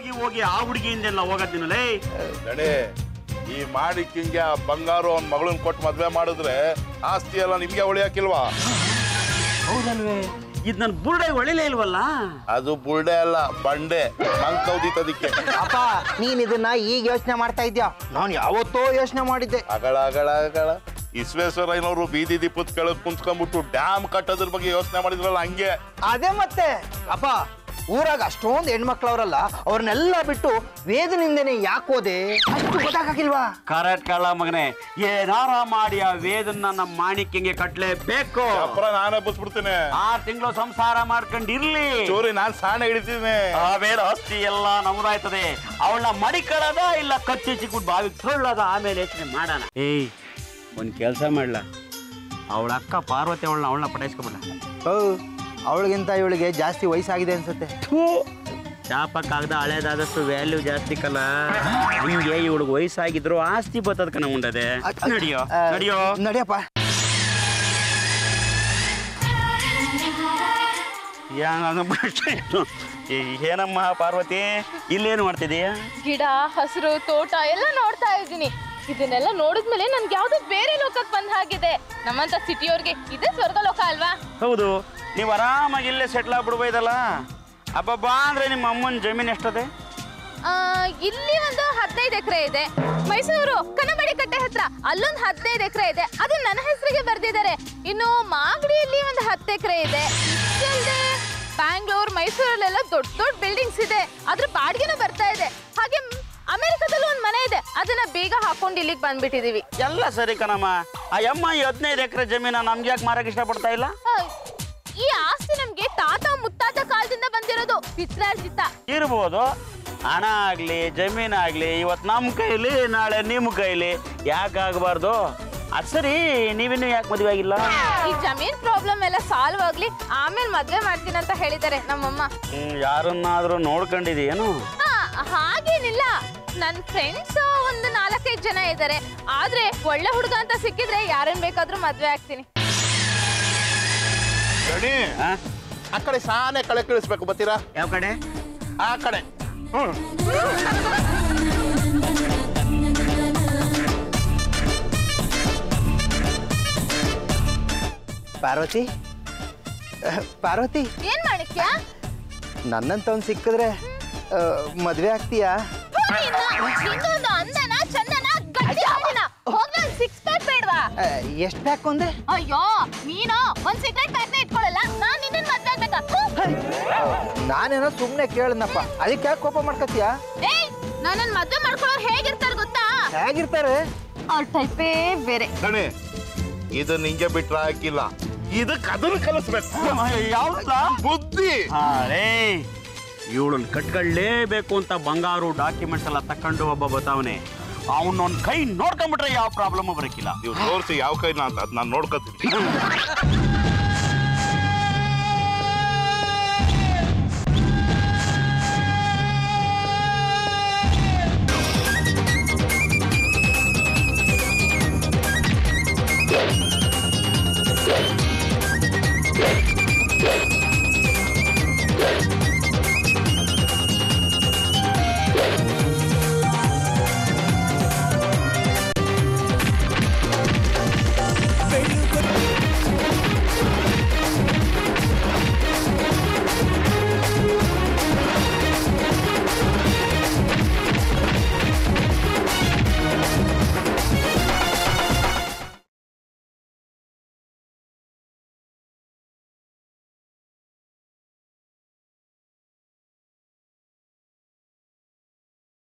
ಹೋಗಿ ಹೋಗಿ ಆ ಹುಡುಗಿಯಿಂದೆಲ್ಲ ಹೋಗೋದಿನಲೇ ನಡೆ ಈ ಮಾಡಿಕ್ಕಿಂಗೆ ಆ ಬಂಗಾರು ಅವ್ನ ಮಗಳನ್ನ ಕೊಟ್ಟು ಮದ್ವೆ ಮಾಡಿದ್ರೆ ಆಸ್ತಿ ಎಲ್ಲ ನಿಮ್ಗೆ ಉಳಿಯಾಕಿಲ್ವಾ ಹೌದಲ್ವೇ ಇದು ನನ್ನ ಬುರುಡೆ ಹೊಳಿಲೇ ಇಲ್ವಲ್ಲ ಅದು ಬುಲ್ಡೆ ಅಲ್ಲ ಬಂಡೆ ಮಂಕ್ ಕೌದಿತ್ತದಕ್ಕೆ ಅಪ್ಪ ನೀನ್ ಇದನ್ನ ಈಗ ಯೋಚನೆ ಮಾಡ್ತಾ ಇದ್ಯಾ ನಾನು ಯಾವತ್ತೋ ಯೋಚನೆ ಮಾಡಿದ್ದೆ ಅಗಳ ಅಗಳ ಅಗಳ ವಿಶ್ವೇಶ್ವರಯ್ಯನವರು ಬೀದಿ ದೀಪದ ಕೆಳಗ್ ಕುಂತ್ಕೊಂಡ್ಬಿಟ್ಟು ಡ್ಯಾಮ್ ಕಟ್ಟೋದ್ರ ಬಗ್ಗೆ ಯೋಚನೆ ಮಾಡಿದ್ರಲ್ಲ ಹಂಗೆ ಅದೇ ಮತ್ತೆ ಅಪ್ಪ ಊರಾಗ ಅಷ್ಟೊಂದು ಹೆಣ್ಮಕ್ಳವ್ರಲ್ಲ ಅವ್ರನ್ನೆಲ್ಲ ಬಿಟ್ಟು ವೇದನಿಂದನೇ ಯಾಕೆ ಹೋದೆ ಅಷ್ಟು ಗೊತ್ತಾಗಿಲ್ವಾ ಕರೆಕ್ಟ್ ಕಳ್ಳ ಮಗನೇ ಏನಾರ ಮಾಡಿ ಆ ವೇದನ್ನ ನಮ್ಮ ಮಾಣಿಕ್ಯಂಗೆ ಕಟ್ಲೇಬೇಕು ಅப்புற ನಾನೇ ಬಸ್ಬಿಡ್ತೀನಿ ಆರ್ ತಿಂಗಳು ಸಂಸಾರ ಮಾಡ್ಕೊಂಡಿರ್ಲಿ ಚೋರಿ ನಾನ್ ಸಾಣ ಹಿಡಿತೀನಿ ಆ ವೇದ ಆಸ್ತಿ ಎಲ್ಲ ನಮ್ದಾಯ್ತದೆ ಅವಳನ್ನ ಮಡಿಕೊಳ್ಳೋದ ಇಲ್ಲ ಕಚ್ಚಿ ಚಿಕ್ಕುಟ್ ಬಾವಿಗೆ ತೊಳ್ಳೋದ ಆಮೇಲೆ ಯೋಚನೆ ಮಾಡೋಣ ಏಯ್ ಒಂದ್ ಕೆಲಸ ಮಾಡ್ಲ ಅವಳ ಅಕ್ಕ ಪಾರ್ವತಿ ಅವಳನ್ನ ಅವಳನ್ನ ಪಟಾಯಿಸ್ಕೊಬಿಡ ಹೌ ಅವಳಿಗಿಂತ ಇವಳಿಗೆ ಜಾಸ್ತಿ ವಯಸ್ಸಾಗಿದೆ ಅನ್ಸುತ್ತೆ ಶಾಪಕ್ಕಾಗದ ಹಳೇದಾದಷ್ಟು ವ್ಯಾಲ್ಯೂ ಜಾಸ್ತಿ ಕಲ್ಲ ಹಿಂಗೆ ಇವಳಿಗೆ ವಯಸ್ಸಾಗಿದ್ರು ಆಸ್ತಿ ಬತ್ತದ ಕಣ ಉಂಡದೆ ನಡಿಯೋ ಆ, ನಡಿಯೋ ನಡಿಯಪ್ಪ ಯಾನ ಏನಮ್ಮ ಪಾರ್ವತಿ ಇಲ್ಲೇನು ಮಾಡ್ತಿದೀಯ ಗಿಡ ಹಸಿರು ತೋಟ ಎಲ್ಲ ನೋಡ್ತಾ ಇದ್ದೀನಿ ಇದನ್ನೆಲ್ಲ ನೋಡಿದ್ಮೇಲೆ ನನ್ಗೆ ಯಾವ್ದೋ ಬೇರೆ ಲೋಕಕ್ಕೆ ಬಂದ ಹಾಗಿದೆ ನಮ್ಮಂತ ಸಿಟಿಯವ್ರಿಗೆ ಇದೇ ಸ್ವರ್ಗ ಲೋಕ ಅಲ್ವಾ ಹೌದು ನೀವು ಆರಾಮಾಗಿ ಇಲ್ಲೇ ಸೆಟ್ಲ್ ಆಗ್ಬಿಡ್ಬೋದಲ್ಲ ಅಬ್ಬಬ್ಬಾ ಅಂದ್ರೆ ನಿಮ್ಮ ಅಮ್ಮನ ಜಮೀನು ಎಷ್ಟದೆ ಆ, ಇಲ್ಲಿ ಒಂದು ಹದಿನೈದು ಎಕರೆ ಇದೆ ಮೈಸೂರು ಕನ್ನಂಬಾಡಿ ಕಟ್ಟೆ ಹತ್ರ ಅಲ್ಲೊಂದು ಹದಿನೈದು ಎಕರೆ ಇದೆ ಅದು ನನ್ನ ಹೆಸರಿಗೆ ಬರ್ದಿದ್ದಾರೆ ಇನ್ನು ಮಾಗಡಿಯಲ್ಲಿ ಒಂದು ಹತ್ತು ಎಕರೆ ಇದೆ ಇಷ್ಟಲ್ದೆ ಬ್ಯಾಂಗ್ಳೂರ್ ಮೈಸೂರಲ್ಲೆಲ್ಲ ದೊಡ್ಡ ದೊಡ್ಡ ಬಿಲ್ಡಿಂಗ್ಸ್ ಇದೆ ಅದ್ರ ಬಾಡಿಗೆನೂ ಬರ್ತಾ ಇದೆ ಹಾಗೆ ಮ್, ಅಮೆರಿಕದಲ್ಲೂ ಒಂದು ಮನೆ ಇದೆ ಅದನ್ನ ಬೇಗ ಹಾಕೊಂಡು ಇಲ್ಲಿಗೆ ಬಂದ್ಬಿಟ್ಟಿದೀವಿ ಎಲ್ಲ ಸರಿ ಕಣಮ್ಮ ಆ ಅಮ್ಮ ಈ ಹದಿನೈದು ಎಕರೆ ಜಮೀನ ನಮ್ಗೆ ಯಾಕೆ ಮಾರಕ್ಕೆ ಇಷ್ಟಪಡ್ತಾ ಇಲ್ಲ ಆ, ಈ ಆಸ್ತಿ ನಮ್ಗೆ ತಾತ ಮುತ್ತಾತ ಕಾಲದಿಂದ ಬಂದಿರೋದು ಪಿತ್ರಾರ್ಜಿತ ಇರ್ಬೋದು ಹಣ ಆಗ್ಲಿ ಜಮೀನಾಗ್ಲಿ ಇವತ್ತು ನಮ್ಮ ಕೈಲಿ ನಾಳೆ ನಿಮ್ಮ ಕೈಲಿ ಯಾಕೆ ಆಗಬಾರ್ದು ಅದು ಸರಿ ನೀವಿನ್ನೂ ಯಾಕೆ ಮದುವೆ ಆಗಿಲ್ಲ ಈ ಜಮೀನ್ ಪ್ರಾಬ್ಲಮ್ ಎಲ್ಲ ಸಾಲ್ವ್ ಆಗ್ಲಿ ಆಮೇಲೆ ಮದ್ವೆ ಮಾಡ್ತೀನಿ ಅಂತ ಹೇಳಿದ್ದಾರೆ ನಮ್ಮಮ್ಮ ಹ್ಮ್, ಯಾರನ್ನಾದ್ರೂ ನೋಡ್ಕೊಂಡಿದೀಯೇನು ಆ, ಹಾಗೇನಿಲ್ಲ ನನ್ನ ಫ್ರೆಂಡ್ಸ್ ಒಂದು ನಾಲ್ಕೈದು ಜನ ಇದ್ದಾರೆ ಆದ್ರೆ ಒಳ್ಳೆ ಹುಡುಗ ಅಂತ ಸಿಕ್ಕಿದ್ರೆ ಯಾರನ್ನ ಬೇಕಾದ್ರೂ ಮದ್ವೆ ಆಗ್ತೀನಿ ಗಣಿ ಆ? ಆ ಕಡೆ ಸಾನೆ ಕಳೆ ಕಳಿಸ್ಬೇಕು ಬತ್ತೀರಾ ಯಾವ ಕಡೆ ಆ ಕಡೆ ಹ್ಮ್ ಪಾರ್ವತಿ ಅಹ್, ಪಾರ್ವತಿ ಏನ್ ಮಾಡಿಕ್ಯಾ ನನ್ನಂತವ್ನು ಸಿಕ್ಕಿದ್ರೆ ಮದ್ವೆ ಆಗ್ತೀಯಾ ಇನ್ನೊಂದು ಅಂದನ ಚಂದನ ಗಟ್ಟಿ ಹಾಡಿನ ಹೋಗ್ಲ ಸಿಕ್ಸ್ ಪ್ಯಾಕ್ ಬೇಡ್ವಾ ಅಹ್, ಎಷ್ಟ್ ಬೇಕು ಅಂದೆ ಅಯ್ಯೋ ನೀನು ಒಂದ್ ಸಿಗರೇಟ್ ಪ್ಯಾಕ್ನ ಇಟ್ಕೊಳ್ಳಲ್ಲ ನಾನ್ ನಿನ್ನ ಮದ್ವೆ ಆಗ್ಬೇಕಾ ನಾನೇನೋ ಸುಮ್ಮನೆ ಕೇಳದ್ನಪ್ಪ ಅದಕ್ಕೆ ಯಾಕೆ ಕೋಪ ಮಾಡ್ಕತ್ತೀಯ ಏಯ್ ನನ್ನ ಮದ್ವೆ ಮಾಡ್ಕೊಳ್ಳೋರು ಹೇಗಿರ್ತಾರೆ ಗೊತ್ತಾ ಹೇಗಿರ್ತಾರೆ ಅವ್ರ ಟೈಪೇ ಬೇರೆ ಗಣಿ ಇದು ನಿಂಗೆ ಬಿಟ್ರೆ ಹಾಕಿಲ್ಲ ಇದಕ್ಕೆ ಅದನ್ನ ಕಲಿಸ್ಬೇಕು ಯಾವ್ದಲ್ಲ ಬುದ್ಧಿ ರೇ ಇವಳನ್ನ ಕಟ್ಕೊಳ್ಳೇಬೇಕು ಅಂತ ಬಂಗಾರು ಡಾಕ್ಯುಮೆಂಟ್ಸ್ ಎಲ್ಲ ತಕೊಂಡು ಒಬ್ಬ ಬತಾವನೆ ಅವನೊಂದ್ ಕೈ ನೋಡ್ಕೊಂಡ್ಬಿಟ್ರೆ ಯಾವ ಪ್ರಾಬ್ಲಮ್ ಬರಕಿಲ್ಲ ನೀವು ತೋರಿಸಿ ಯಾವ ಕೈನ ಅಂತ ಅದ್ ನಾನು ನೋಡ್ಕೊತೀನಿ